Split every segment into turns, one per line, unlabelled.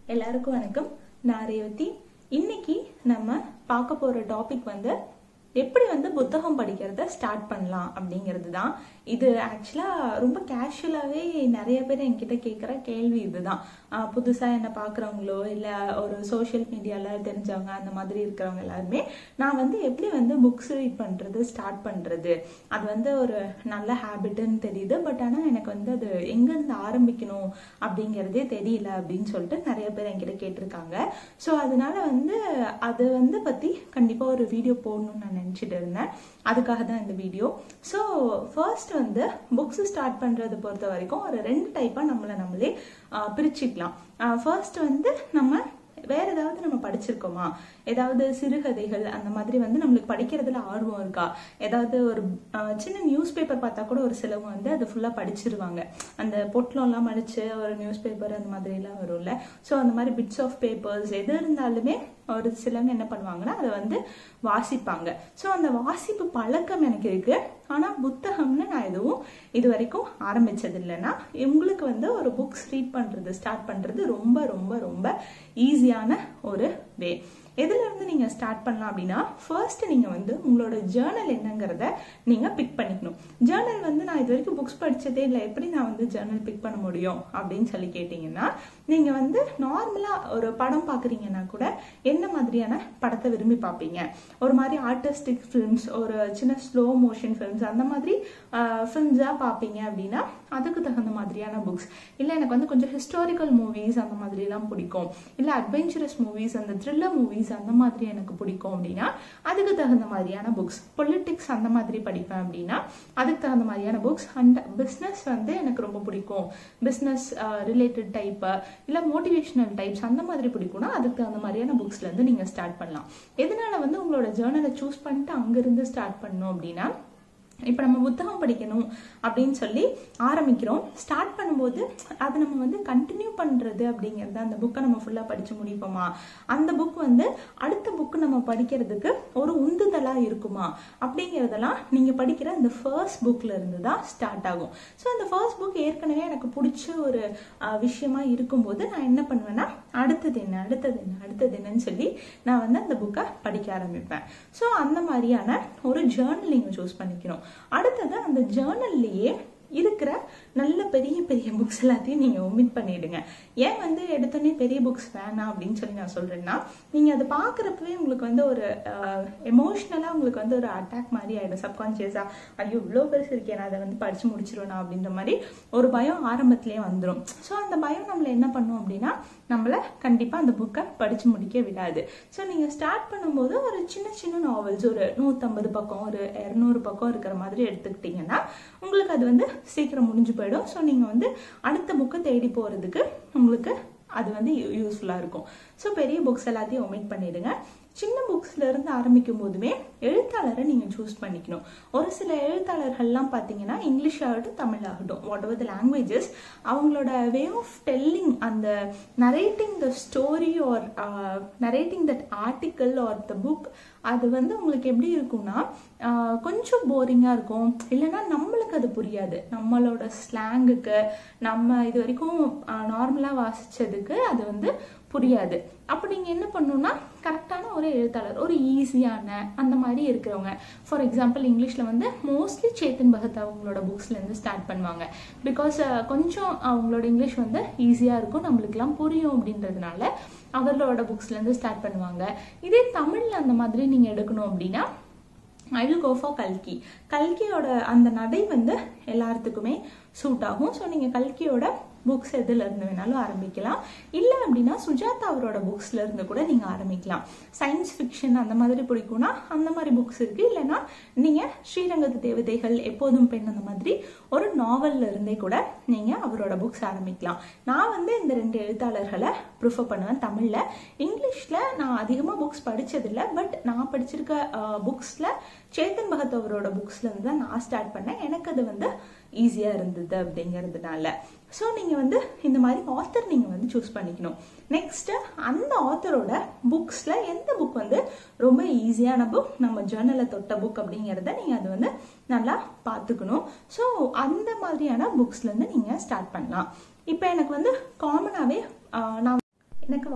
எல்லாருக்கும் வணக்கம் நான் ரேவதி இன்னைக்கு நம்ம பார்க்க போற டாபிக் வந்து எப்படி வந்து புத்தகம் படிக்கிறத ஸ்டார்ட் பண்ணலாம் அப்படிங்கிறது தான் இது ஆக்சுவலாக ரொம்ப கேஷுவலாகவே நிறைய பேர் என்கிட்ட கேட்குற கேள்வி இதுதான் ஆஹ் புதுசா என்ன பார்க்குறவங்களோ இல்லை ஒரு சோஷியல் மீடியாவில் தெரிஞ்சவங்க அந்த மாதிரி இருக்கிறவங்க எல்லாருமே நான் வந்து எப்படி வந்து புக்ஸ் ரீட் பண்ணுறது ஸ்டார்ட் பண்ணுறது அது வந்து ஒரு நல்ல ஹேபிட்டுன்னு தெரியுது பட் ஆனால் எனக்கு வந்து அது எங்கேருந்து ஆரம்பிக்கணும் அப்படிங்கிறதே தெரியல அப்படின்னு சொல்லிட்டு நிறைய பேர் என்கிட்ட கேட்டிருக்காங்க ஸோ அதனால வந்து அது வந்து பற்றி கண்டிப்பாக ஒரு வீடியோ போடணும்னு நான் நினச்சிட்டு இருந்தேன் அதுக்காக தான் இந்த வீடியோ ஸோ ஃபர்ஸ்ட் வந்து புக்ஸ் ஸ்டார்ட் பண்ணுறது பொறுத்த வரைக்கும் ஒரு ரெண்டு டைப்பாக நம்மளை நம்மளே ஆஹ் பிரிச்சுக்கலாம் ஃபர்ஸ்ட் வந்து நம்ம வேற ஏதாவது நம்ம படிச்சிருக்கோமா ஏதாவது சிறுகதைகள் அந்த மாதிரி வந்து நம்மளுக்கு படிக்கிறதுல ஆர்வம் இருக்கா ஏதாவது ஒரு ஆஹ் சின்ன நியூஸ் பேப்பர் பார்த்தா கூட ஒரு சிலவங்க வந்து அதை ஃபுல்லாக படிச்சிருவாங்க அந்த பொட்டலம்லாம் மடிச்சு ஒரு நியூஸ் பேப்பர் அந்த மாதிரிலாம் வரும்ல ஸோ அந்த மாதிரி பிட்ஸ் ஆஃப் பேப்பர்ஸ் எது இருந்தாலுமே ஒரு சிலவங்க என்ன பண்ணுவாங்கன்னா அதை வந்து வாசிப்பாங்க ஸோ அந்த வாசிப்பு பழக்கம் எனக்கு இருக்கு ஆனால் புத்தகம்னு நான் எதுவும் இது வரைக்கும் ஆரம்பிச்சது இல்லைன்னா உங்களுக்கு வந்து ஒரு புக்ஸ் ரீட் பண்றது ஸ்டார்ட் பண்றது ரொம்ப ரொம்ப ரொம்ப ஈஸியான ஒரு வே எதுல இருந்து நீங்க ஸ்டார்ட் பண்ணலாம் அப்படின்னா ஃபர்ஸ்ட் நீங்க வந்து உங்களோட ஜேர்னல் என்னங்கிறத நீங்க பிக் பண்ணிக்கணும் ஜேர்னல் வந்து நான் இது வரைக்கும் புக்ஸ் படிச்சதே இல்லை எப்படி நான் வந்து ஜேர்னல் பிக் பண்ண முடியும் அப்படின்னு சொல்லி கேட்டீங்கன்னா நீங்க வந்து நார்மலா ஒரு படம் பாக்குறீங்கன்னா கூட என்ன மாதிரியான படத்தை விரும்பி பார்ப்பீங்க ஒரு மாதிரி ஆர்டிஸ்டிக் ஃபிலிம்ஸ் ஒரு சின்ன ஸ்லோ மோஷன் ஃபிலிம்ஸ் அந்த மாதிரி ஃபிலிம்ஸா பார்ப்பீங்க அப்படின்னா அதுக்கு தகுந்த மாதிரியான புக்ஸ் இல்லை எனக்கு வந்து கொஞ்சம் ஹிஸ்டாரிக்கல் மூவிஸ் அந்த மாதிரிலாம் பிடிக்கும் இல்லை அட்வென்ச்சரஸ் மூவிஸ் அந்த த்ரில்லர் மூவிஸ் அந்த மாதிரி எனக்கு பிடிக்கும் அப்படின்னா அதுக்கு தகுந்த மாதிரியான புக்ஸ் பொலிட்டிக்ஸ் அந்த மாதிரி படிப்பேன் அப்படின்னா அதுக்கு தகுந்த மாதிரியான புக்ஸ் அண்ட் பிஸ்னஸ் வந்து எனக்கு ரொம்ப பிடிக்கும் பிஸ்னஸ் ரிலேட்டட் டைப்பு இல்லை மோட்டிவேஷனல் டைப்ஸ் அந்த மாதிரி பிடிக்கும்னா அதுக்கு தகுந்த மாதிரியான புக்ஸ்ல இருந்து நீங்க ஸ்டார்ட் பண்ணலாம் எதனால வந்து உங்களோட ஜேர்னலை சூஸ் பண்ணிட்டு அங்கிருந்து ஸ்டார்ட் பண்ணணும் அப்படின்னா இப்போ நம்ம புத்தகம் படிக்கணும் அப்படின்னு சொல்லி ஆரம்பிக்கிறோம் ஸ்டார்ட் பண்ணும்போது அதை நம்ம வந்து கண்டினியூ பண்ணுறது அப்படிங்கிறது அந்த புக்கை நம்ம ஃபுல்லாக படித்து முடிப்போமா அந்த புக் வந்து அடுத்த புக்கு நம்ம படிக்கிறதுக்கு ஒரு உந்துதலாக இருக்குமா அப்படிங்கிறதெல்லாம் நீங்கள் படிக்கிற அந்த ஃபர்ஸ்ட் புக்கில் இருந்து தான் ஸ்டார்ட் ஆகும் ஸோ அந்த ஃபர்ஸ்ட் புக் ஏற்கனவே எனக்கு பிடிச்ச ஒரு அஹ், விஷயமா இருக்கும்போது நான் என்ன பண்ணுவேன்னா அடுத்தது என்ன அடுத்தது என்ன அடுத்தது என்னன்னு சொல்லி நான் வந்து அந்த புக்கை படிக்க ஆரம்பிப்பேன் ஸோ அந்த மாதிரியான ஒரு ஜேர்னல் நீங்கள் சூஸ் பண்ணிக்கணும் அடுத்தது அந்த ஜேர்னல்லையே இருக்கிற நல்ல பெரிய பெரிய புக்ஸ் எல்லாத்தையும் நீங்க ஒமிட் பண்ணிடுங்க ஏன் வந்து எடுத்தோடனே பெரிய புக்ஸ் வேணாம் அப்படின்னு சொல்லி நான் சொல்றேன்னா நீங்க அதை பாக்குறப்பவே உங்களுக்கு வந்து ஒரு எமோஷ்னலா உங்களுக்கு வந்து ஒரு அட்டாக் மாதிரி ஆயிடும் சப்கான்சியஸா ஐயோ இவ்வளோ பெருசு இருக்கே நான் அதை வந்து படிச்சு முடிச்சிருவேனா அப்படின்ற மாதிரி ஒரு பயம் ஆரம்பத்திலே வந்துடும் ஸோ அந்த பயம் நம்மள என்ன பண்ணும் அப்படின்னா நம்மள கண்டிப்பா அந்த புக்கை படிச்சு முடிக்க விடாது ஸோ நீங்க ஸ்டார்ட் பண்ணும்போது ஒரு சின்ன சின்ன நாவல்ஸ் ஒரு நூற்றம்பது பக்கம் ஒரு இரநூறு பக்கம் இருக்கிற மாதிரி எடுத்துக்கிட்டீங்கன்னா உங்களுக்கு அது வந்து சீக்கிரம் முடிஞ்சு போயிடும் ஸோ நீங்கள் வந்து அடுத்த புக்கை தேடி போகிறதுக்கு உங்களுக்கு அது வந்து யூஸ்ஃபுல்லாக இருக்கும் ஸோ பெரிய புக்ஸ் எல்லாத்தையும் ஒமிட் பண்ணிடுங்க சின்ன புக்ஸ்ல இருந்து ஆரம்பிக்கும் போதுமே எழுத்தாளரை நீங்கள் சூஸ் பண்ணிக்கணும் ஒரு சில எழுத்தாளர்கள்லாம் பார்த்தீங்கன்னா இங்கிலீஷ் ஆகட்டும் தமிழ் ஆகட்டும் வாட் எவர் த லாங்குவேஜஸ் அவங்களோட வே ஆஃப் டெல்லிங் அந்த narrating the story or narrating that article or the book அது வந்து உங்களுக்கு எப்படி இருக்கும்னா ஆஹ் கொஞ்சம் போரிங்காக இருக்கும் இல்லைன்னா நம்மளுக்கு அது புரியாது நம்மளோட ஸ்லாங்குக்கு நம்ம இது வரைக்கும் நார்மலாக வாசிச்சதுக்கு அது வந்து புரியாது அப்போ நீங்கள் என்ன பண்ணணும்னா கரெக்டான ஒரு எழுத்தாளர் ஒரு ஈஸியான அந்த மாதிரி இருக்கிறவங்க ஃபார் எக்ஸாம்பிள் இங்கிலீஷில் வந்து மோஸ்ட்லி சேத்தன் பகத் அவங்களோட புக்ஸ்லேருந்து ஸ்டார்ட் பண்ணுவாங்க பிகாஸ் கொஞ்சம் அவங்களோட இங்கிலீஷ் வந்து ஈஸியாக இருக்கும் நம்மளுக்குலாம் புரியும் அப்படின்றதுனால அவர்களோட புக்ஸ்லேருந்து ஸ்டார்ட் பண்ணுவாங்க இதே தமிழில் அந்த மாதிரி நீங்கள் எடுக்கணும் அப்படின்னா ஐ வில் கோ ஃபார் கல்கி கல்கியோட அந்த நடை வந்து எல்லாத்துக்குமே சூட் ஆகும் ஸோ நீங்கள் கல்கியோட புக்ஸ் எதுல இருந்து வேணாலும் ஆரம்பிக்கலாம் இல்லை அப்படின்னா சுஜாதா அவரோட புக்ஸ்ல இருந்து கூட நீங்க ஆரம்பிக்கலாம் சயின்ஸ் ஃபிக்ஷன் அந்த மாதிரி பிடிக்கும்னா அந்த மாதிரி புக்ஸ் இருக்கு இல்லைன்னா நீங்க ஸ்ரீரங்கத்து தேவதைகள் எப்போதும் பெண் அந்த மாதிரி ஒரு நாவல்ல இருந்தே கூட நீங்க அவரோட புக்ஸ் ஆரம்பிக்கலாம் நான் வந்து இந்த ரெண்டு எழுத்தாளர்களை ப்ரிஃபர் பண்ணுவேன் தமிழ்ல இங்கிலீஷ்ல நான் அதிகமாக புக்ஸ் படிச்சதில்லை பட் நான் படிச்சிருக்க புக்ஸ்ல சேத்தன் பகத் அவரோட புக்ஸ்ல இருந்து தான் நான் ஸ்டார்ட் பண்ணேன் எனக்கு அது வந்து ஈஸியா இருந்தது அப்படிங்கிறதுனால ஸோ நீங்கள் வந்து இந்த மாதிரி ஆத்தர் நீங்கள் வந்து சூஸ் பண்ணிக்கணும் நெக்ஸ்ட் அந்த ஆத்தரோட புக்ஸில் எந்த புக் வந்து ரொம்ப ஈஸியான புக் நம்ம ஜேர்னலை தொட்ட புக் அப்படிங்கிறத நீங்கள் அது வந்து நல்லா பார்த்துக்கணும் ஸோ அந்த மாதிரியான புக்ஸ்லேருந்து நீங்கள் ஸ்டார்ட் பண்ணலாம் இப்போ எனக்கு வந்து காமனாகவே நான் என்ன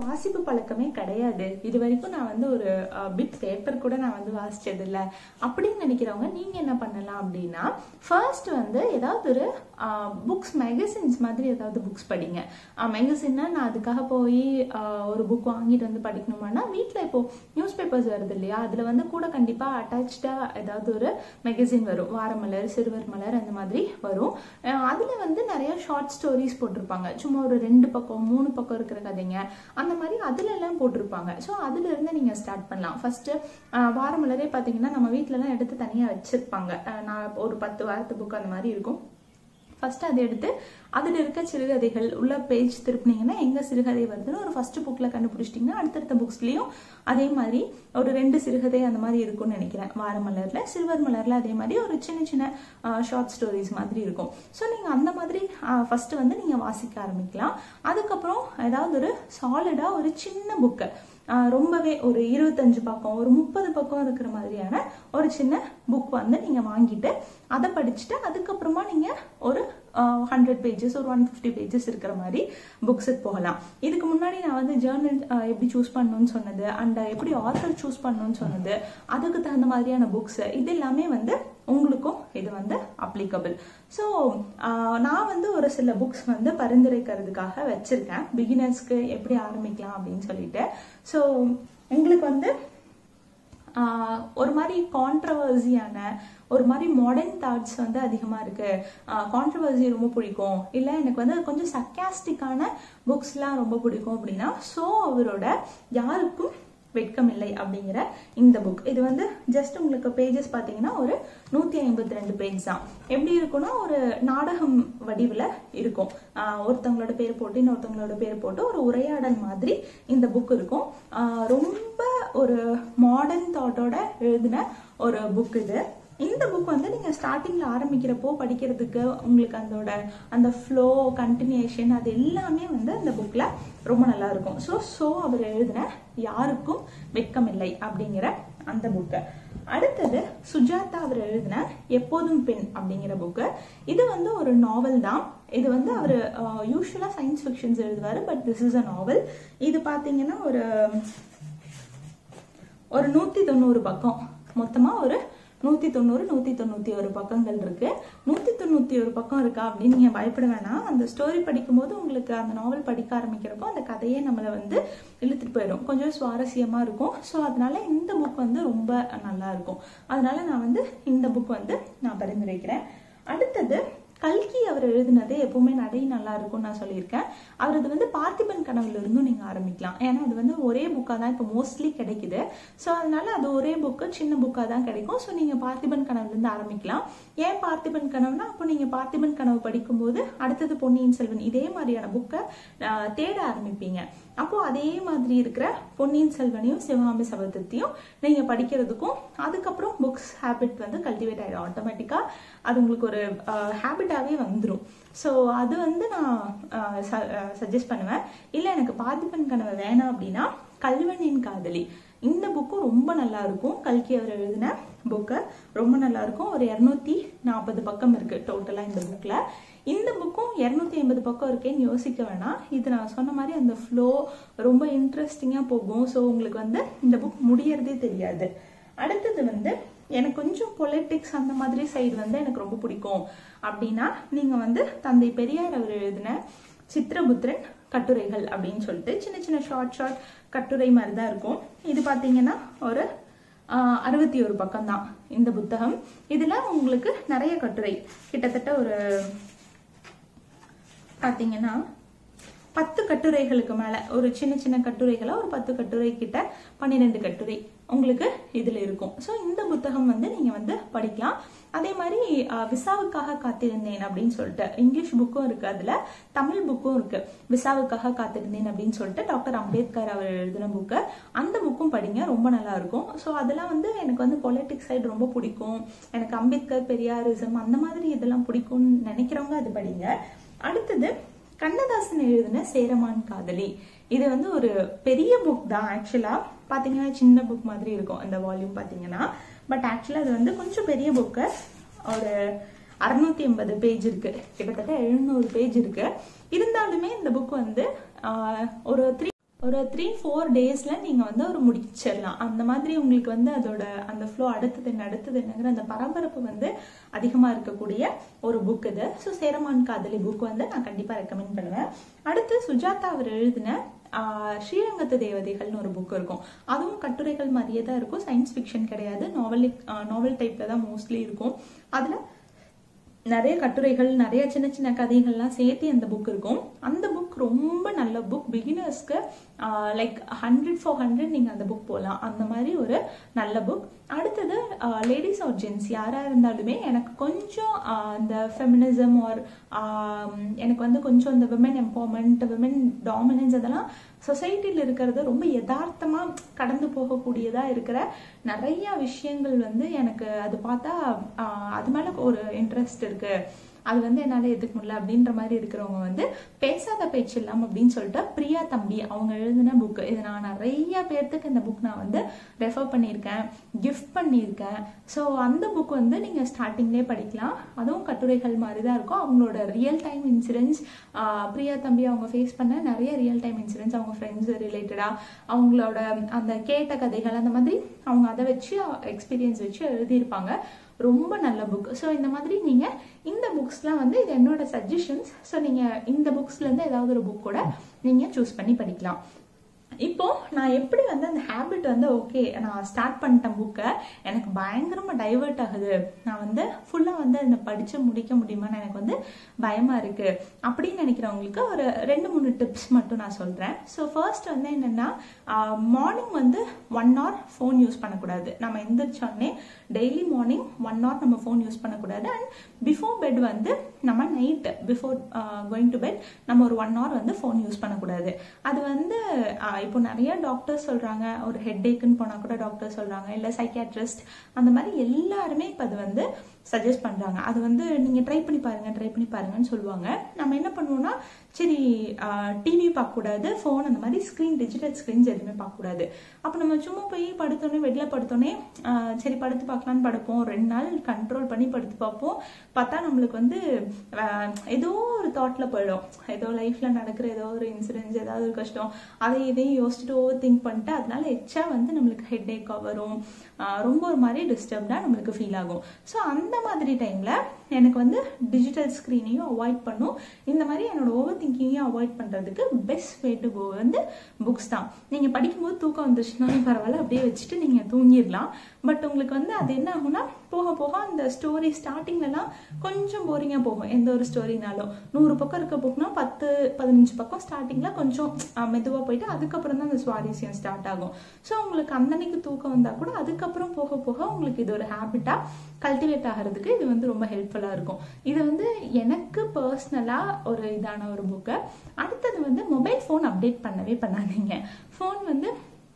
வாசிப்பு பழக்கமே கிடையாது இது வரைக்கும் நான் வந்து ஒரு பிட் பேப்பர் கூட நான் வந்து வாசிச்சது இல்லை அப்படின்னு நினைக்கிறவங்க நீங்க என்ன பண்ணலாம் அப்படின்னா ஃபர்ஸ்ட் வந்து ஏதாவது ஒரு புக்ஸ் மேகசின்ஸ் மாதிரி ஏதாவது புக்ஸ் படிங்க மேகசின்னா நான் அதுக்காக போய் ஒரு புக் வாங்கிட்டு வந்து படிக்கணுமானா வீட்டில் இப்போ நியூஸ் பேப்பர்ஸ் வருது இல்லையா அதில் வந்து கூட கண்டிப்பாக அட்டாச்சாக ஏதாவது ஒரு மேகசின் வரும் வாரமலர் சிறுவர் மலர் அந்த மாதிரி வரும் அதில் வந்து நிறைய ஷார்ட் ஸ்டோரிஸ் போட்டிருப்பாங்க சும்மா ஒரு ரெண்டு பக்கம் மூணு பக்கம் இருக்கிற கதைங்க அந்த மாதிரி அதுல எல்லாம் போட்டிருப்பாங்க ஸோ அதுல இருந்து நீங்க ஸ்டார்ட் பண்ணலாம் ஃபர்ஸ்ட் வாரமலரே பார்த்தீங்கன்னா நம்ம வீட்டிலலாம் எடுத்து தனியாக வச்சிருப்பாங்க நான் ஒரு பத்து வாரத்து புக் அந்த மாதிரி இருக்கும் ஃபர்ஸ்ட் அதை எடுத்து அதில் இருக்க சிறுகதைகள் உள்ள பேஜ் திருப்பினீங்கன்னா எங்கே சிறுகதை வருதுன்னு ஒரு ஃபர்ஸ்ட் புக்கில் கண்டுபிடிச்சிட்டிங்கன்னா அடுத்தடுத்த புக்ஸ்லேயும் அதே மாதிரி ஒரு ரெண்டு சிறுகதை அந்த மாதிரி இருக்கும்னு நினைக்கிறேன் வார மலரில் சில்வர் மலரில் அதே மாதிரி ஒரு சின்ன சின்ன ஷார்ட் ஸ்டோரிஸ் மாதிரி இருக்கும் ஸோ நீங்கள் அந்த மாதிரி ஃபர்ஸ்ட் வந்து நீங்கள் வாசிக்க ஆரம்பிக்கலாம் அதுக்கப்புறம் ஏதாவது ஒரு சாலிடாக ஒரு சின்ன புக்கு ரொம்பவே ஒரு இருபத்தஞ்சு பக்கம் ஒரு முப்பது பக்கம் இருக்கிற மாதிரியான ஒரு சின்ன புக் வந்து நீங்கள் வாங்கிட்டு அதை படிச்சுட்டு அதுக்கப்புறமா நீங்கள் ஒரு ஹண்ட்ரட் பேஜஸ் ஒரு ஒன் ஃபிஃப்டி பேஜஸ் இருக்கிற மாதிரி புக்ஸுக்கு போகலாம் இதுக்கு முன்னாடி நான் வந்து ஜேர்னல் எப்படி சூஸ் பண்ணணும்னு சொன்னது அண்ட் எப்படி ஆத்தர் சூஸ் பண்ணணும்னு சொன்னது அதுக்கு தகுந்த மாதிரியான புக்ஸ் இது எல்லாமே வந்து உங்களுக்கும் இது வந்து அப்ளிகபிள் ஸோ நான் வந்து ஒரு சில புக்ஸ் வந்து பரிந்துரைக்கிறதுக்காக வச்சிருக்கேன் பிகினர்ஸ்க்கு எப்படி ஆரம்பிக்கலாம் அப்படின்னு சொல்லிட்டு ஸோ உங்களுக்கு வந்து ஒரு மாதிரி கான்ட்ரவர்சியான ஒரு மாதிரி மாடர்ன் தாட்ஸ் வந்து அதிகமாக இருக்கு கான்ட்ரவர்சி ரொம்ப பிடிக்கும் இல்லை எனக்கு வந்து கொஞ்சம் சர்க்காஸ்டிக்கான புக்ஸ்லாம் ரொம்ப பிடிக்கும் அப்படின்னா ஸோ அவரோட யாருக்கும் வெட்கமில்லை அப்படிங்கிற இந்த புக் இது வந்து ஜஸ்ட் உங்களுக்கு பேஜஸ் பார்த்தீங்கன்னா ஒரு நூற்றி ஐம்பத்தி ரெண்டு பேஜ் தான் எப்படி இருக்கும்னா ஒரு நாடகம் வடிவில் இருக்கும் ஒருத்தவங்களோட பேர் போட்டு இன்னொருத்தவங்களோட பேர் போட்டு ஒரு உரையாடல் மாதிரி இந்த புக் இருக்கும் ரொம்ப ஒரு மாடர்ன் தாட்டோட எழுதின ஒரு புக் இது இந்த புக் வந்து நீங்கள் ஸ்டார்டிங்கில் ஆரம்பிக்கிறப்போ படிக்கிறதுக்கு உங்களுக்கு அதோட அந்த ஃப்ளோ கண்டினியூஷன் அது எல்லாமே வந்து அந்த புக்கில் ரொம்ப நல்லா இருக்கும் ஸோ ஸோ அவர் எழுதின யாருக்கும் வெட்கமில்லை அப்படிங்கிற அந்த புக்கு அடுத்தது சுஜாதா அவர் எழுதின எப்போதும் பெண் அப்படிங்கிற புக்கு இது வந்து ஒரு நாவல் தான் இது வந்து அவர் யூஸ்வலாக சயின்ஸ் ஃபிக்ஷன்ஸ் எழுதுவார் but this is a novel இது பார்த்தீங்கன்னா ஒரு ஒரு நூற்றி தொண்ணூறு பக்கம் மொத்தமாக ஒரு நூற்றி தொண்ணூறு நூற்றி தொண்ணூற்றி ஒரு பக்கங்கள் இருக்கு நூற்றி தொண்ணூற்றி ஒரு பக்கம் இருக்கா அப்படின்னு நீங்கள் பயப்பட வேணாம் அந்த ஸ்டோரி படிக்கும்போது உங்களுக்கு அந்த நாவல் படிக்க ஆரம்பிக்கிறப்போ அந்த கதையே நம்மளை வந்து இழுத்துட்டு போயிடும் கொஞ்சம் சுவாரஸ்யமாக இருக்கும் ஸோ அதனால இந்த புக் வந்து ரொம்ப நல்லா இருக்கும் அதனால நான் வந்து இந்த புக் வந்து நான் பரிந்துரைக்கிறேன் அடுத்தது கல்கி அவர் எழுதினதே எப்பவுமே நடை நல்லா இருக்கும்னு நான் சொல்லியிருக்கேன் அவரது வந்து பார்த்திபன் கனவுல இருந்தும் நீங்க ஆரம்பிக்கலாம் ஏன்னா அது வந்து ஒரே புக்கா தான் இப்போ மோஸ்ட்லி கிடைக்குது ஸோ அதனால அது ஒரே புக்கு சின்ன புக்கா தான் கிடைக்கும் ஸோ நீங்க பார்த்திபன் கனவுல இருந்து ஆரம்பிக்கலாம் ஏன் பார்த்திபன் கனவுனா அப்போ நீங்க பார்த்திபன் கனவு படிக்கும்போது அடுத்தது பொன்னியின் செல்வன் இதே மாதிரியான புக்கை தேட ஆரம்பிப்பீங்க அப்போ அதே மாதிரி இருக்கிற பொன்னியின் செல்வனையும் சிவகாமி சபதத்தையும் நீங்க படிக்கிறதுக்கும் அதுக்கப்புறம் புக்ஸ் ஹேபிட் வந்து கல்டிவேட் ஆயிடும் ஆட்டோமேட்டிக்கா அது உங்களுக்கு ஒரு ஹேபிட்டாவே வந்துடும் ஸோ அது வந்து நான் சஜஸ்ட் பண்ணுவேன் இல்லை எனக்கு பார்த்திபன் கனவு வேணாம் அப்படின்னா கல்வனின் காதலி இந்த புக்கும் ரொம்ப நல்லா இருக்கும் கல்கி அவர் எழுதின புக்கு ரொம்ப நல்லா இருக்கும் ஒரு இரநூத்தி நாற்பது பக்கம் இருக்கு டோட்டலா இந்த புக்ல இந்த புக்கும் இரநூத்தி ஐம்பது பக்கம் இருக்கேன்னு யோசிக்க வேணாம் இது நான் சொன்ன மாதிரி அந்த ஃப்ளோ ரொம்ப இன்ட்ரெஸ்டிங்காக போகும் ஸோ உங்களுக்கு வந்து இந்த புக் முடியறதே தெரியாது அடுத்தது வந்து எனக்கு கொஞ்சம் பொலிட்டிக்ஸ் அந்த மாதிரி சைடு வந்து எனக்கு ரொம்ப பிடிக்கும் அப்படின்னா நீங்க வந்து தந்தை பெரியார் அவர் எழுதின சித்திரபுத்திரன் கட்டுரைகள் அப்படின்னு சொல்லிட்டு சின்ன சின்ன ஷார்ட் ஷார்ட் கட்டுரை மாதிரி தான் இருக்கும் இது பார்த்தீங்கன்னா ஒரு அறுபத்தி ஒரு பக்கம் தான் இந்த புத்தகம் இதுல உங்களுக்கு நிறைய கட்டுரை கிட்டத்தட்ட ஒரு பார்த்தீங்கன்னா பத்து கட்டுரைகளுக்கு மேல ஒரு சின்ன சின்ன கட்டுரைகளை ஒரு பத்து கட்டுரை கிட்ட பன்னிரெண்டு கட்டுரை உங்களுக்கு இதுல இருக்கும் ஸோ இந்த புத்தகம் வந்து நீங்க வந்து படிக்கலாம் அதே மாதிரி விசாவுக்காக காத்திருந்தேன் அப்படின்னு சொல்லிட்டு இங்கிலீஷ் புக்கும் இருக்கு அதுல தமிழ் புக்கும் இருக்கு விசாவுக்காக காத்திருந்தேன் அப்படின்னு சொல்லிட்டு டாக்டர் அம்பேத்கர் அவர் எழுதின புக்கு அந்த புக்கும் படிங்க ரொம்ப நல்லா இருக்கும் ஸோ அதெல்லாம் வந்து எனக்கு வந்து பொலிட்டிக்ஸ் சைடு ரொம்ப பிடிக்கும் எனக்கு அம்பேத்கர் பெரியாரிசம் அந்த மாதிரி இதெல்லாம் பிடிக்கும்னு நினைக்கிறவங்க அது படிங்க அடுத்தது கண்ணதாசன் எழுதின சேரமான் காதலி இது வந்து ஒரு பெரிய புக் தான் ஆக்சுவலா பாத்தீங்கன்னா சின்ன புக் மாதிரி இருக்கும் அந்த வால்யூம் பாத்தீங்கன்னா பட் ஆக்சுவலா அது வந்து கொஞ்சம் பெரிய புக்கு ஒரு அறுநூத்தி எண்பது பேஜ் இருக்கு கிட்டத்தட்ட எழுநூறு பேஜ் இருக்கு இருந்தாலுமே இந்த புக் வந்து ஒரு த்ரீ ஒரு த்ரீ ஃபோர் டேஸ்ல நீங்க வந்து ஒரு முடிச்சிடலாம் அந்த மாதிரி உங்களுக்கு வந்து அதோட அந்த ஃப்ளோ அடுத்தது என்ன அடுத்தது என்னங்கிற அந்த பரபரப்பு வந்து அதிகமா இருக்கக்கூடிய ஒரு புக் இது ஸோ சேரமான் காதலி புக் வந்து நான் கண்டிப்பா ரெக்கமெண்ட் பண்ணுவேன் அடுத்து சுஜாதா அவர் எழுதின ஆஹ் ஸ்ரீரங்கத்து தேவதைகள்னு ஒரு புக் இருக்கும் அதுவும் கட்டுரைகள் மாதிரியே தான் இருக்கும் சயின்ஸ் ஃபிக்ஷன் கிடையாது நாவலிக் நாவல் டைப்ல தான் மோஸ்ட்லி இருக்கும் அதுல நிறைய கட்டுரைகள் நிறைய சின்ன சின்ன கதைகள்லாம் சேர்த்து அந்த புக் இருக்கும் அந்த புக் ரொம்ப நல்ல புக் பிகினர்ஸ்க்கு லைக் ஹண்ட்ரட் ஃபார் ஹண்ட்ரட் நீங்கள் அந்த புக் போகலாம் அந்த மாதிரி ஒரு நல்ல புக் அடுத்தது லேடிஸ் ஆர் ஜென்ஸ் யாராக இருந்தாலுமே எனக்கு கொஞ்சம் இந்த ஃபெமினிசம் ஆர் எனக்கு வந்து கொஞ்சம் இந்த விமன் எம்பவர்மெண்ட் விமன் டாமினன்ஸ் அதெல்லாம் சொசைட்டியில் இருக்கிறத ரொம்ப யதார்த்தமாக கடந்து போகக்கூடியதாக இருக்கிற நிறைய விஷயங்கள் வந்து எனக்கு அது பார்த்தா அது மேலே ஒரு இன்ட்ரெஸ்ட் இருக்கு அது வந்து என்னால் எதுக்கு முடியல அப்படின்ற மாதிரி இருக்கிறவங்க வந்து பேசாத பேச்சு இல்லாமல் அப்படின்னு சொல்லிட்டு பிரியா தம்பி அவங்க எழுதின புக் இது நான் நிறைய பேர்த்துக்கு இந்த புக் நான் வந்து ரெஃபர் பண்ணியிருக்கேன் கிஃப்ட் பண்ணியிருக்கேன் ஸோ அந்த புக் வந்து நீங்கள் ஸ்டார்டிங்லேயே படிக்கலாம் அதுவும் கட்டுரைகள் மாதிரி தான் இருக்கும் அவங்களோட ரியல் டைம் இன்சிடென்ட்ஸ் பிரியா தம்பி அவங்க ஃபேஸ் பண்ண நிறைய ரியல் டைம் இன்சிடென்ட்ஸ் அவங்க ஃப்ரெண்ட்ஸ் ரிலேட்டடாக அவங்களோட அந்த கேட்ட கதைகள் அந்த மாதிரி அவங்க அதை வச்சு எக்ஸ்பீரியன்ஸ் வச்சு எழுதியிருப்பாங்க ரொம்ப நல்ல புக் ஸோ இந்த மாதிரி நீங்கள் இந்த புக்ஸ்லாம் வந்து இது என்னோட சஜஷன்ஸ் ஸோ நீங்கள் இந்த புக்ஸ்லேருந்து ஏதாவது ஒரு புக் கூட நீங்கள் சூஸ் பண்ணி படிக்கலாம் இப்போ நான் எப்படி வந்து அந்த ஹேபிட் வந்து ஓகே நான் ஸ்டார்ட் பண்ணிட்டேன் புக்கை எனக்கு பயங்கரமாக டைவர்ட் ஆகுது நான் வந்து ஃபுல்லாக வந்து அதை படித்து முடிக்க முடியுமான்னு எனக்கு வந்து பயமாக இருக்குது அப்படின்னு நினைக்கிறவங்களுக்கு ஒரு ரெண்டு மூணு டிப்ஸ் மட்டும் நான் சொல்கிறேன் ஸோ ஃபர்ஸ்ட் வந்து என்னென்னா மார்னிங் வந்து ஒன் ஹவர் ஃபோன் யூஸ் பண்ணக்கூடாது நம்ம எந்திரிச்சோடனே டெய்லி மார்னிங் ஒன் ஹவர் நம்ம ஃபோன் யூஸ் பண்ணக்கூடாது அண்ட் பிஃபோர் பெட் வந்து நம்ம night before going to bed நம்ம ஒரு ஒன் ஹவர் வந்து ஃபோன் யூஸ் பண்ணக்கூடாது அது வந்து இப்போ நிறைய டாக்டர்ஸ் சொல்றாங்க ஒரு ஹெட் ஏக்குன்னு போனா கூட டாக்டர் சொல்றாங்க இல்ல சைக்கியாட்ரிஸ்ட் அந்த மாதிரி எல்லாருமே இப்போ அது வந்து சஜஸ்ட் பண்றாங்க அது வந்து நீங்க ட்ரை பண்ணி பாருங்க ட்ரை பண்ணி பாருங்கன்னு சொல்லுவாங்க நம்ம என்ன பண்ணுவோம்னா சரி டிவி பார்க்கக்கூடாது ஃபோன் அந்த மாதிரி ஸ்க்ரீன் டிஜிட்டல் ஸ்க்ரீன்ஸ் எதுவுமே பார்க்கக்கூடாது அப்போ நம்ம சும்மா போய் படுத்தோடனே வெளில படுத்தோடனே சரி படுத்து பார்க்கலான்னு படுப்போம் ரெண்டு நாள் கண்ட்ரோல் பண்ணி படுத்து பார்ப்போம் பார்த்தா நம்மளுக்கு வந்து ஏதோ ஒரு தாட்டில் போயிடும் ஏதோ லைஃப்பில் நடக்கிற ஏதோ ஒரு இன்சிடென்ட்ஸ் ஏதாவது ஒரு கஷ்டம் அதை இதையும் யோசிச்சுட்டு ஓவர் திங்க் பண்ணிட்டு அதனால எச்சா வந்து நம்மளுக்கு ஹெட் ஏக்காக வரும் ரொம்ப ஒரு மாதிரி டிஸ்டர்ப்டாக நம்மளுக்கு ஃபீல் ஆகும் ஸோ அந்த மாதிரி டைமில் எனக்கு வந்து டிஜிட்டல் ஸ்க்ரீனையும் அவாய்ட் பண்ணும் இந்த மாதிரி என்னோட ஓவர் திங்கிங்கையும் அவாய்ட் பண்ணுறதுக்கு பெஸ்ட் வே டு கோ வந்து புக்ஸ் தான் நீங்கள் படிக்கும்போது தூக்கம் வந்துருச்சுனாலும் பரவாயில்ல அப்படியே வச்சுட்டு நீங்கள் தூங்கிடலாம் பட் உங்களுக்கு வந்து அது என்ன ஆகும்னா போக போக அந்த ஸ்டோரி ஸ்டார்டிங்லலாம் கொஞ்சம் போரிங்காக போகும் எந்த ஒரு ஸ்டோரினாலும் நூறு பக்கம் இருக்க புக்னா பத்து பதினஞ்சு பக்கம் ஸ்டார்டிங்கில் கொஞ்சம் மெதுவாக போயிட்டு அதுக்கப்புறம் தான் அந்த சுவாரஸ்யம் ஸ்டார்ட் ஆகும் ஸோ உங்களுக்கு அன்னன்னைக்கு தூக்கம் வந்தால் கூட அதுக்கப்புறம் போக போக உங்களுக்கு இது ஒரு ஹேபிட்டாக கல்டிவேட் ஆகிறதுக்கு இது வந்து ரொம்ப ஹெல்ப்ஃபுல்லாக இருக்கும் இது வந்து எனக்கு பர்சனலாக ஒரு இதான ஒரு புக்கு அடுத்தது வந்து மொபைல் ஃபோன் அப்டேட் பண்ணவே பண்ணாதீங்க ஃபோன் வந்து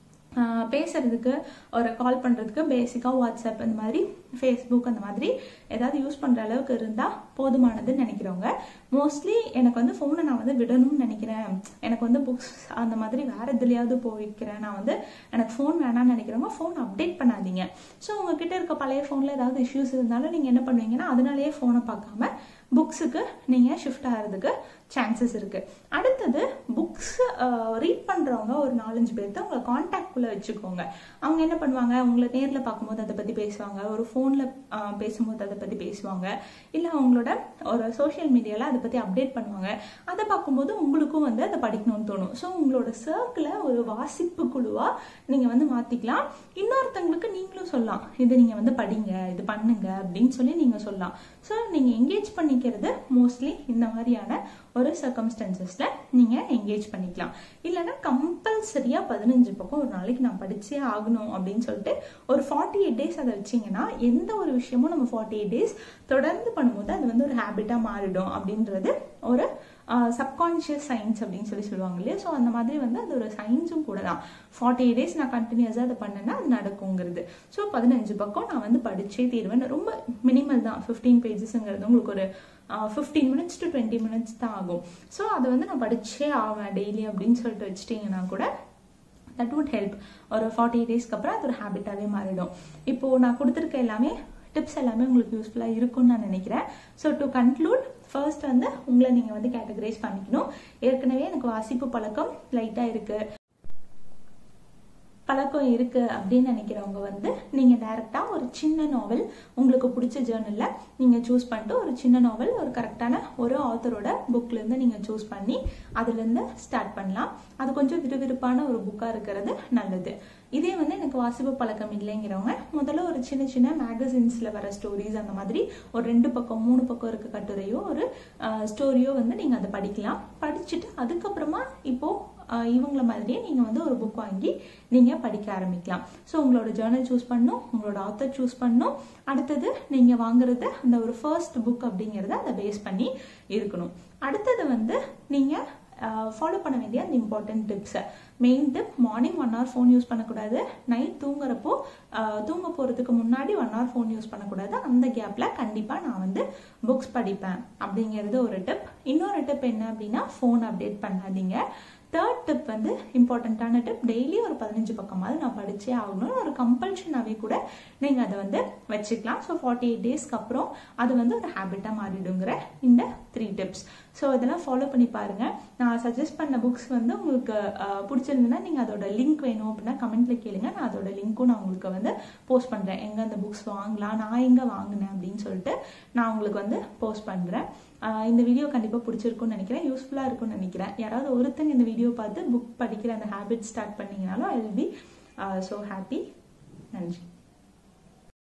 பேசுறதுக்கு ஒரு கால் பண்ணுறதுக்கு பேசிக்காக வாட்ஸ்அப் அந்த மாதிரி ஃபேஸ்புக் அந்த மாதிரி ஏதாவது யூஸ் பண்ணுற அளவுக்கு இருந்தால் போதுமானதுன்னு நினைக்கிறவங்க மோஸ்ட்லி எனக்கு வந்து ஃபோனை நான் வந்து விடணும்னு நினைக்கிறேன் எனக்கு வந்து புக்ஸ் அந்த மாதிரி வேற எதுலையாவது போய்க்கிறேன் நான் வந்து எனக்கு ஃபோன் வேணாம்னு நினைக்கிறவங்க ஃபோன் அப்டேட் பண்ணாதீங்க ஸோ உங்ககிட்ட இருக்க பழைய ஃபோனில் ஏதாவது இஷ்யூஸ் இருந்தாலும் நீங்கள் என்ன பண்ணுவீங்கன்னா அதனாலேயே ஃபோனை பார்க்காம புக்ஸுக்கு நீங்கள் ஷிஃப்ட் ஆகிறதுக்கு சான்சஸ் இருக்கு அடுத்தது புக்ஸ் ரீட் பண்ணுறவங்க ஒரு நாலஞ்சு பேர்த்த உங்களை காண்டாக்ட்குள்ளே வச்சுக்கோங்க அவங்க என்ன பண்ணுவாங்க உங்களை நேரில் பார்க்கும்போது அதை பற்றி பேசுவாங்க ஒரு ஃபோனில் பேசும்போது அதை பற்றி பேசுவாங்க இல்லை அவங்களோட ஒரு சோஷியல் மீடியாவில் அதை பற்றி அப்டேட் பண்ணுவாங்க அதை பார்க்கும்போது உங்களுக்கும் வந்து அதை படிக்கணும்னு தோணும் ஸோ உங்களோட சர்க்கிளை ஒரு வாசிப்பு குழுவாக நீங்கள் வந்து மாற்றிக்கலாம் இன்னொருத்தங்களுக்கு நீங்களும் சொல்லலாம் இது நீங்கள் வந்து படிங்க இது பண்ணுங்க அப்படின்னு சொல்லி நீங்கள் சொல்லலாம் ஸோ நீங்கள் என்கேஜ் பண்ணிக்கிறது மோஸ்ட்லி இந்த மாதிரியான ஒரு சர்க்கம்ஸ்டன்சஸில் நீங்கள் என்கேஜ் பண்ணிக்கலாம் இல்லைன்னா கம்பல்சரியாக பதினஞ்சு பக்கம் ஒரு நாளைக்கு நான் படிச்சே ஆகணும் அப்படின்னு சொல்லிட்டு ஒரு ஃபார்ட்டி எயிட் டேஸ் அதை வச்சிங்கன்னா எந்த ஒரு விஷயமும் நம்ம ஃபார்ட்டி எயிட் டேஸ் தொடர்ந்து பண்ணும்போது அது வந்து ஒரு ஹேபிட்டாக மாறிடும் அப்படின்றது ஒரு சப்கான்ஷியஸ் சயின்ஸ் அப்படின்னு சொல்லி சொல்லுவாங்க இல்லையா ஸோ அந்த மாதிரி வந்து அது ஒரு சயின்ஸும் கூட தான் ஃபார்ட்டி எயிட் டேஸ் நான் கண்டினியூஸாக அதை பண்ணேன்னா அது நடக்குங்கிறது ஸோ பதினஞ்சு பக்கம் நான் வந்து படிச்சே தீர்வேன் ரொம்ப மினிமல் தான் ஃபிஃப்டீன் பேஜஸ்ங்கிறது உங்களுக்கு ஒரு fifteen minutes to twenty minutes தான் ஆகும் ஸோ அதை வந்து நான் படிச்சே ஆவேன் டெய்லி அப்படின்னு சொல்லிட்டு வச்சுட்டிங்கன்னா கூட தட் வுட் ஹெல்ப் ஒரு ஃபார்ட்டி டேஸ்க்கு அப்புறம் அது ஒரு ஹேபிட்டாகவே மாறிடும் இப்போது நான் கொடுத்துருக்க எல்லாமே டிப்ஸ் எல்லாமே உங்களுக்கு யூஸ்ஃபுல்லாக இருக்கும்னு நான் நினைக்கிறேன் ஸோ டு கன்க்ளூட் ஃபர்ஸ்ட் வந்து உங்களை நீங்கள் வந்து கேட்டகரைஸ் பண்ணிக்கணும் ஏற்கனவே எனக்கு வாசிப்பு பழக்கம் லைட்டாக இருக்குது பழக்கம் இருக்கு அப்படின்னு நினைக்கிறவங்க வந்து நீங்க டைரக்டா ஒரு சின்ன நாவல் உங்களுக்கு பிடிச்ச ஜேர்னல்ல நீங்க சூஸ் பண்ணிட்டு ஒரு சின்ன நாவல் ஒரு கரெக்டான ஒரு ஆத்தரோட புக்ல இருந்து நீங்க சூஸ் பண்ணி அதுல இருந்து ஸ்டார்ட் பண்ணலாம் அது கொஞ்சம் விறுவிறுப்பான ஒரு புக்கா இருக்கிறது நல்லது இதே வந்து எனக்கு வாசிப்பு பழக்கம் இல்லைங்கிறவங்க முதல்ல ஒரு சின்ன சின்ன மேகசின்ஸ்ல வர ஸ்டோரிஸ் அந்த மாதிரி ஒரு ரெண்டு பக்கம் மூணு பக்கம் இருக்க கட்டுரையோ ஒரு ஸ்டோரியோ வந்து நீங்க அதை படிக்கலாம் படிச்சுட்டு அதுக்கப்புறமா இப்போ ஆஹ் இவங்கள மாதிரியே நீங்க வந்து ஒரு புக் வாங்கி நீங்க படிக்க ஆரம்பிக்கலாம் ஸோ உங்களோட ஜேர்னல் சூஸ் பண்ணும் உங்களோட ஆத்தர் சூஸ் பண்ணும் அடுத்தது நீங்க வாங்குறது அந்த ஒரு ஃபர்ஸ்ட் புக் அப்படிங்கறத அதை பேஸ் பண்ணி இருக்கணும் அடுத்தது வந்து நீங்க ஃபாலோ பண்ண வேண்டிய அந்த important tips main tip morning one hour phone use பண்ணக்கூடாது நைட் தூங்குறப்போ ஆஹ் தூங்க போகிறதுக்கு முன்னாடி ஒன் ஹவர் ஃபோன் யூஸ் பண்ணக்கூடாது அந்த கேப்பில் கண்டிப்பாக நான் வந்து புக்ஸ் படிப்பேன் அப்படிங்கிறது ஒரு டிப் இன்னொரு டிப் என்ன அப்படின்னா ஃபோன் அப்டேட் பண்ணாதீங்க தேர்ட் டிப் வந்து இம்பார்ட்டண்ட்டான டிப் டெய்லி ஒரு பதினஞ்சு பக்கமாவது நான் படிச்சே ஆகணும் ஒரு கம்பல்ஷனாகவே கூட நீங்கள் அதை வந்து வச்சுக்கலாம் ஸோ ஃபார்ட்டி எயிட் டேஸ்க்கு அப்புறம் அது வந்து ஒரு ஹேபிட்டாக மாறிடுங்கிற இந்த த்ரீ டிப்ஸ் ஸோ இதெல்லாம் ஃபாலோ பண்ணி பாருங்க நான் சஜஸ்ட் பண்ண புக்ஸ் வந்து உங்களுக்கு அஹ், பிடிச்சிருந்ததுன்னா நீங்கள் அதோட லிங்க் வேணும் அப்படின்னா கமெண்ட்ல கேளுங்க நான் அதோட லிங்க்கும் நான் உங்களுக்கு வந்து போஸ்ட் பண்ணுறேன் எங்கே அந்த புக்ஸ் வாங்கலாம் நான் எங்கே வாங்கினேன் அப்படின்னு சொல்லிட்டு நான் உங்களுக்கு வந்து போஸ்ட் பண்ணுறேன் இந்த வீடியோ கண்டிப்பாக பிடிச்சிருக்கும்னு நினைக்கிறேன் யூஸ்ஃபுல்லாக இருக்கும்னு நினைக்கிறேன் யாராவது ஒருத்தங்க இந்த வீடியோ பார்த்து புக் படிக்கிற அந்த ஹேபிட் ஸ்டார்ட் பண்ணீங்கனாலும் I will be so happy நன்றி